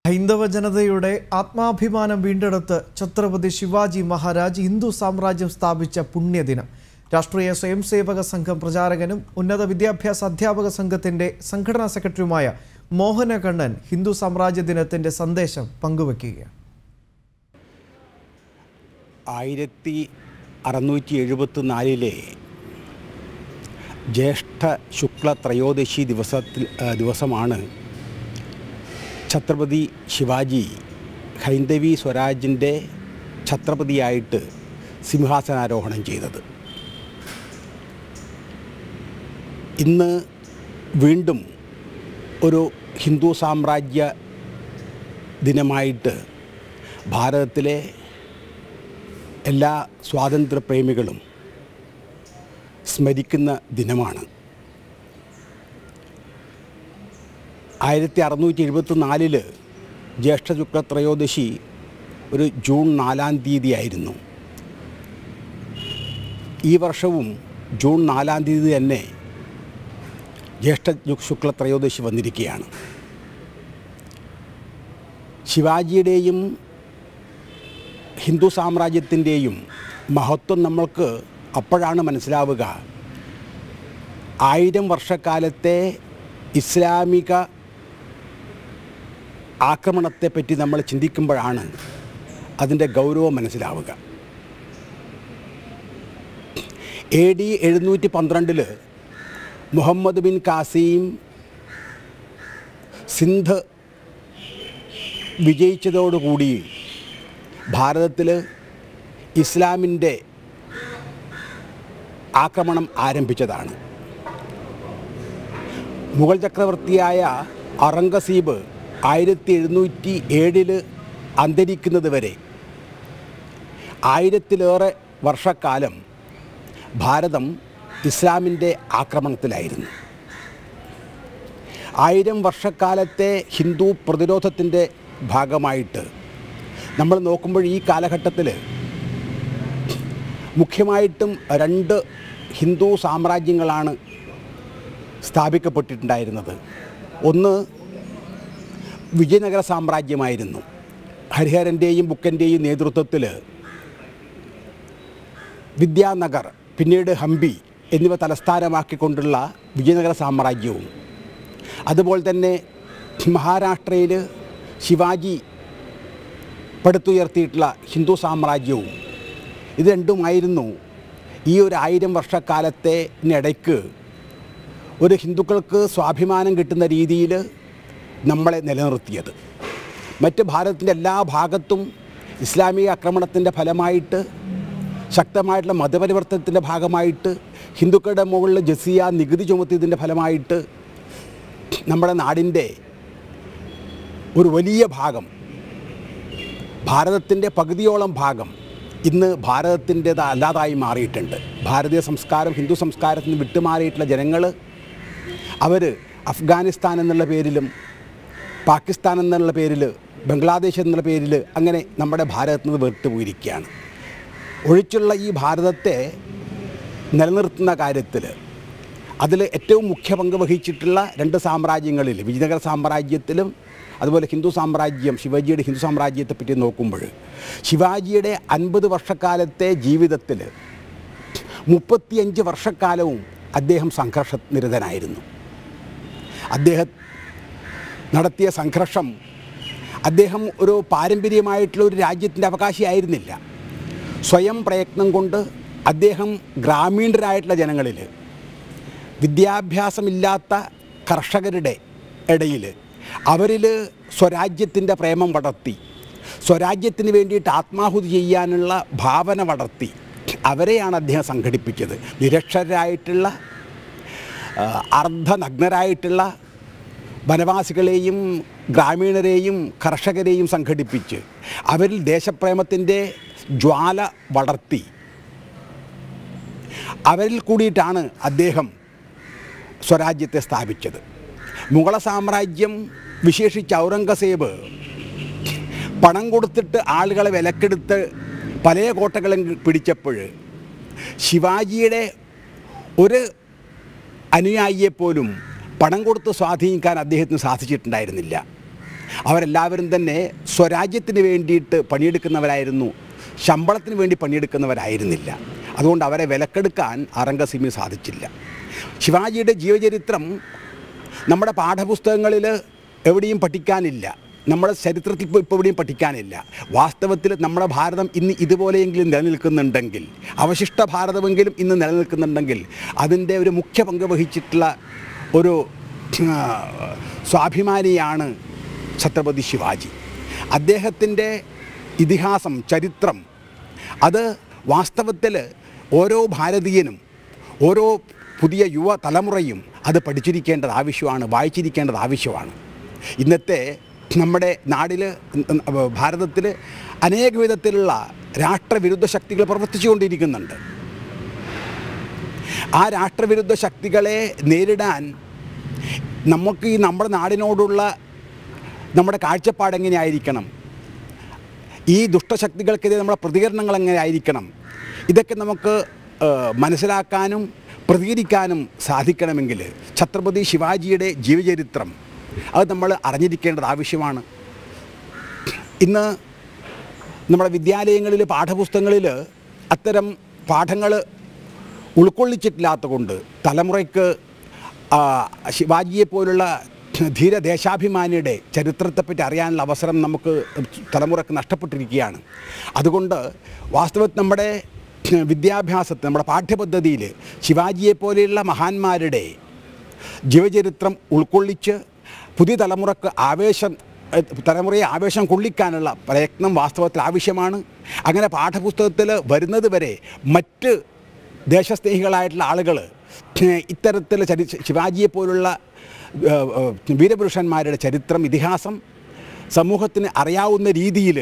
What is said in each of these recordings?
ഹൈന്ദവ ജനതയുടെ ആത്മാഭിമാനം വീണ്ടെടുത്ത് ഛത്രപതി ശിവാജി മഹാരാജ് ഹിന്ദു സാമ്രാജ്യം സ്ഥാപിച്ച പുണ്യദിനം രാഷ്ട്രീയ സ്വയംസേവക സംഘം പ്രചാരകനും ഉന്നത വിദ്യാഭ്യാസ അധ്യാപക സംഘത്തിന്റെ സംഘടനാ സെക്രട്ടറിയുമായ മോഹന കണ്ണൻ ഹിന്ദു സാമ്രാജ്യ ദിനത്തിന്റെ സന്ദേശം പങ്കുവയ്ക്കുകയാണ് ആയിരത്തി അറുന്നൂറ്റി എഴുപത്തിനാലിലെ ജ്യേഷ്ഠ ശുക്ല ത്രയോദശി ദിവസത്തിൽ ആ, ദിവസമാണ് ഛത്രപതി ശിവാജി ഹൈന്ദവി സ്വരാജിൻ്റെ ഛത്രപതിയായിട്ട് സിംഹാസനാരോഹണം ചെയ്തത് ഇന്ന് വീണ്ടും ഒരു ഹിന്ദു സാമ്രാജ്യ ദിനമായിട്ട് ഭാരതത്തിലെ എല്ലാ സ്വാതന്ത്ര്യപ്രേമികളും സ്മരിക്കുന്ന ദിനമാണ് ആയിരത്തി അറുന്നൂറ്റി എഴുപത്തി നാലില് ജ്യേഷ്ഠശുക്ല ത്രയോദശി ഒരു ജൂൺ നാലാം തീയതി ആയിരുന്നു ഈ വർഷവും ജൂൺ നാലാം തീയതി തന്നെ ജ്യേഷ്ഠ ശുക്ല ത്രയോദശി വന്നിരിക്കുകയാണ് ശിവാജിയുടെയും ഹിന്ദു സാമ്രാജ്യത്തിൻ്റെയും മഹത്വം നമ്മൾക്ക് അപ്പോഴാണ് മനസ്സിലാവുക ആയിരം വർഷക്കാലത്തെ ഇസ്ലാമിക ആക്രമണത്തെപ്പറ്റി നമ്മൾ ചിന്തിക്കുമ്പോഴാണ് അതിൻ്റെ ഗൗരവം മനസ്സിലാവുക എ ഡി എഴുന്നൂറ്റി പന്ത്രണ്ടിൽ മുഹമ്മദ് ബിൻ കാസിം സിന്ധ് വിജയിച്ചതോടുകൂടി ഭാരതത്തിൽ ഇസ്ലാമിൻ്റെ ആക്രമണം ആരംഭിച്ചതാണ് മുഗൾ ചക്രവർത്തിയായ ഔറംഗസീബ് ആയിരത്തി എഴുന്നൂറ്റി ഏഴില് അന്തരിക്കുന്നത് വരെ ആയിരത്തിലേറെ വർഷക്കാലം ഭാരതം ഇസ്ലാമിൻ്റെ ആക്രമണത്തിലായിരുന്നു ആയിരം വർഷക്കാലത്തെ ഹിന്ദു പ്രതിരോധത്തിൻ്റെ ഭാഗമായിട്ട് നമ്മൾ നോക്കുമ്പോൾ ഈ കാലഘട്ടത്തിൽ മുഖ്യമായിട്ടും രണ്ട് ഹിന്ദു സാമ്രാജ്യങ്ങളാണ് സ്ഥാപിക്കപ്പെട്ടിട്ടുണ്ടായിരുന്നത് ഒന്ന് വിജയനഗര സാമ്രാജ്യമായിരുന്നു ഹരിഹരൻ്റെയും ബുക്കൻ്റെയും നേതൃത്വത്തിൽ വിദ്യാനഗർ പിന്നീട് ഹംപി എന്നിവ തലസ്ഥാനമാക്കിക്കൊണ്ടുള്ള വിജയനഗര സാമ്രാജ്യവും അതുപോലെ തന്നെ മഹാരാഷ്ട്രയിൽ ശിവാജി പടുത്തുയർത്തിയിട്ടുള്ള ഹിന്ദു സാമ്രാജ്യവും ഇത് രണ്ടുമായിരുന്നു ഈ ഒരു ആയിരം വർഷക്കാലത്തെ ഇടയ്ക്ക് ഒരു ഹിന്ദുക്കൾക്ക് സ്വാഭിമാനം കിട്ടുന്ന രീതിയിൽ നമ്മളെ നിലനിർത്തിയത് മറ്റ് ഭാരതത്തിൻ്റെ എല്ലാ ഭാഗത്തും ഇസ്ലാമിക ആക്രമണത്തിൻ്റെ ഫലമായിട്ട് ശക്തമായിട്ടുള്ള മതപരിവർത്തനത്തിൻ്റെ ഭാഗമായിട്ട് ഹിന്ദുക്കളുടെ മുകളിൽ ജസിയ നികുതി ചുമത്തിയതിൻ്റെ ഫലമായിട്ട് നമ്മുടെ നാടിൻ്റെ ഒരു വലിയ ഭാഗം ഭാരതത്തിൻ്റെ പകുതിയോളം ഭാഗം ഇന്ന് ഭാരതത്തിൻ്റെത് അല്ലാതായി മാറിയിട്ടുണ്ട് ഭാരതീയ സംസ്കാരം ഹിന്ദു സംസ്കാരത്തിൽ നിന്ന് വിട്ടുമാറിയിട്ടുള്ള ജനങ്ങൾ അവർ അഫ്ഗാനിസ്ഥാൻ എന്നുള്ള പേരിലും പാകിസ്ഥാൻ എന്നുള്ള പേരിൽ ബംഗ്ലാദേശ് എന്നുള്ള പേരിൽ അങ്ങനെ നമ്മുടെ ഭാരതത്തിൽ നിന്ന് വിട്ടുപോയിരിക്കുകയാണ് ഒഴിച്ചുള്ള ഈ ഭാരതത്തെ നിലനിർത്തുന്ന കാര്യത്തിൽ അതിൽ ഏറ്റവും മുഖ്യ പങ്ക് വഹിച്ചിട്ടുള്ള രണ്ട് സാമ്രാജ്യങ്ങളിൽ വിജയനഗര സാമ്രാജ്യത്തിലും അതുപോലെ ഹിന്ദു സാമ്രാജ്യം ശിവജിയുടെ ഹിന്ദു സാമ്രാജ്യത്തെ പറ്റി നോക്കുമ്പോൾ ശിവാജിയുടെ അൻപത് വർഷക്കാലത്തെ ജീവിതത്തിൽ മുപ്പത്തിയഞ്ച് വർഷക്കാലവും അദ്ദേഹം സംഘർഷ നിരതനായിരുന്നു അദ്ദേഹം നടത്തിയ സംഘർഷം അദ്ദേഹം ഒരു പാരമ്പര്യമായിട്ടുള്ള ഒരു രാജ്യത്തിൻ്റെ അവകാശിയായിരുന്നില്ല സ്വയം പ്രയത്നം കൊണ്ട് അദ്ദേഹം ഗ്രാമീണരായിട്ടുള്ള ജനങ്ങളിൽ വിദ്യാഭ്യാസമില്ലാത്ത കർഷകരുടെ ഇടയിൽ അവരിൽ സ്വരാജ്യത്തിൻ്റെ പ്രേമം വളർത്തി സ്വരാജ്യത്തിന് വേണ്ടിയിട്ട് ആത്മാഹുതി ചെയ്യാനുള്ള ഭാവന വളർത്തി അവരെയാണ് അദ്ദേഹം സംഘടിപ്പിച്ചത് നിരക്ഷരായിട്ടുള്ള ആ, അർദ്ധനഗ്നരായിട്ടുള്ള വനവാസികളെയും ഗ്രാമീണരെയും കർഷകരെയും സംഘടിപ്പിച്ച് അവരിൽ ദേശപ്രേമത്തിൻ്റെ ജ്വാല വളർത്തി അവരിൽ കൂടിയിട്ടാണ് അദ്ദേഹം സ്വരാജ്യത്തെ സ്ഥാപിച്ചത് മുഗള സാമ്രാജ്യം വിശേഷിച്ച് ഔറംഗസേബ് പണം കൊടുത്തിട്ട് ആളുകളെ വിലക്കെടുത്ത് പല കോട്ടകളും പിടിച്ചപ്പോൾ ശിവാജിയുടെ ഒരു അനുയായിയെപ്പോലും പണം കൊടുത്ത് സ്വാധീനിക്കാൻ അദ്ദേഹത്തിന് സാധിച്ചിട്ടുണ്ടായിരുന്നില്ല അവരെല്ലാവരും തന്നെ സ്വരാജ്യത്തിന് വേണ്ടിയിട്ട് പണിയെടുക്കുന്നവരായിരുന്നു ശമ്പളത്തിന് വേണ്ടി പണിയെടുക്കുന്നവരായിരുന്നില്ല അതുകൊണ്ട് അവരെ വിലക്കെടുക്കാൻ ഔറംഗസീബിന് സാധിച്ചില്ല ശിവാജിയുടെ ജീവചരിത്രം നമ്മുടെ പാഠപുസ്തകങ്ങളിൽ എവിടെയും പഠിക്കാനില്ല നമ്മുടെ ചരിത്രത്തിൽ ഇപ്പോൾ ഇപ്പോൾ എവിടെയും പഠിക്കാനില്ല വാസ്തവത്തിൽ നമ്മുടെ ഭാരതം ഇന്ന് ഇതുപോലെയെങ്കിലും നിലനിൽക്കുന്നുണ്ടെങ്കിൽ അവശിഷ്ട ഭാരതമെങ്കിലും ഇന്ന് നിലനിൽക്കുന്നുണ്ടെങ്കിൽ അതിൻ്റെ ഒരു മുഖ്യ പങ്ക് വഹിച്ചിട്ടുള്ള ഒരു ആ, സ്വാഭിമാനിയാണ് ഛത്രപതി ശിവാജി അദ്ദേഹത്തിൻ്റെ ഇതിഹാസം ചരിത്രം അത് വാസ്തവത്തിൽ ഓരോ ഭാരതീയനും ഓരോ പുതിയ യുവ തലമുറയും അത് പഠിച്ചിരിക്കേണ്ടത് ആവശ്യമാണ് വായിച്ചിരിക്കേണ്ടത് ആവശ്യമാണ് ഇന്നത്തെ നമ്മുടെ നാടിൽ ഭാരതത്തിൽ അനേക വിധത്തിലുള്ള രാഷ്ട്രവിരുദ്ധ ശക്തികൾ പ്രവർത്തിച്ചുകൊണ്ടിരിക്കുന്നുണ്ട് ആ രാഷ്ട്രവിരുദ്ധ ശക്തികളെ നേരിടാൻ നമുക്ക് ഈ നമ്മുടെ നാടിനോടുള്ള നമ്മുടെ കാഴ്ചപ്പാട് എങ്ങനെയായിരിക്കണം ഈ ദുഷ്ടശക്തികൾക്കെതിരെ നമ്മുടെ പ്രതികരണങ്ങൾ എങ്ങനെ ആയിരിക്കണം ഇതൊക്കെ നമുക്ക് ഏഹ്, മനസ്സിലാക്കാനും പ്രതികരിക്കാനും സാധിക്കണമെങ്കിൽ ഛത്രപതി ശിവാജിയുടെ ജീവചരിത്രം അത് നമ്മൾ അറിഞ്ഞിരിക്കേണ്ടത് ആവശ്യമാണ് ഇന്ന് നമ്മുടെ വിദ്യാലയങ്ങളിൽ പാഠപുസ്തകങ്ങളിൽ അത്തരം പാഠങ്ങൾ ഉൾക്കൊള്ളിച്ചിട്ടില്ലാത്ത കൊണ്ട് തലമുറയ്ക്ക് ആ, ശിവാജിയെ പോലുള്ള ധീര ദേശാഭിമാനിയുടെ ചരിത്രത്തെപ്പറ്റി അറിയാനുള്ള അവസരം നമുക്ക് തലമുറക്ക് നഷ്ടപ്പെട്ടിരിക്കുകയാണ് അതുകൊണ്ട് വാസ്തവത്തിൽ നമ്മുടെ വിദ്യാഭ്യാസത്തിൽ നമ്മുടെ പാഠ്യപദ്ധതിയിൽ ശിവാജിയെ പോലെയുള്ള മഹാന്മാരുടെ ജീവചരിത്രം ഉൾക്കൊള്ളിച്ച് പുതിയ തലമുറക്ക് ആവേശം ഏഹ്, തലമുറയെ ആവേശം കൊള്ളിക്കാനുള്ള പ്രയത്നം വാസ്തവത്തിൽ ആവശ്യമാണ് അങ്ങനെ പാഠപുസ്തകത്തിൽ വരുന്നത് വരെ മറ്റ് ദേശസ്നേഹികളായിട്ടുള്ള ആളുകൾ ഇത്തരത്തിൽ ചരി ശിവാജിയെ പോലുള്ള ഏഹ്, ഏഹ്, വീരപുരുഷന്മാരുടെ ചരിത്രം ഇതിഹാസം സമൂഹത്തിന് അറിയാവുന്ന രീതിയിൽ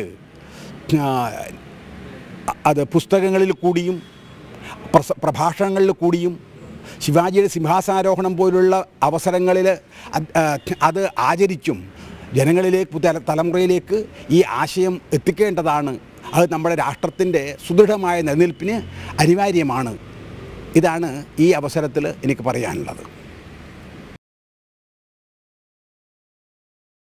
അത് പുസ്തകങ്ങളിൽ കൂടിയും പ്രസ പ്രഭാഷണങ്ങളിൽ കൂടിയും ശിവാജിയുടെ സിംഹാസനാരോഹണം പോലുള്ള അവസരങ്ങളിൽ അത് ആ, അത് ആചരിച്ചും ജനങ്ങളിലേക്ക് പുതിയ തലമുറയിലേക്ക് ഈ ആശയം എത്തിക്കേണ്ടതാണ് അത് നമ്മുടെ രാഷ്ട്രത്തിൻ്റെ സുദൃഢമായ നിലനിൽപ്പിന് അനിവാര്യമാണ് ഇതാണ് ഈ അവസരത്തിൽ എനിക്ക് പറയാനുള്ളത്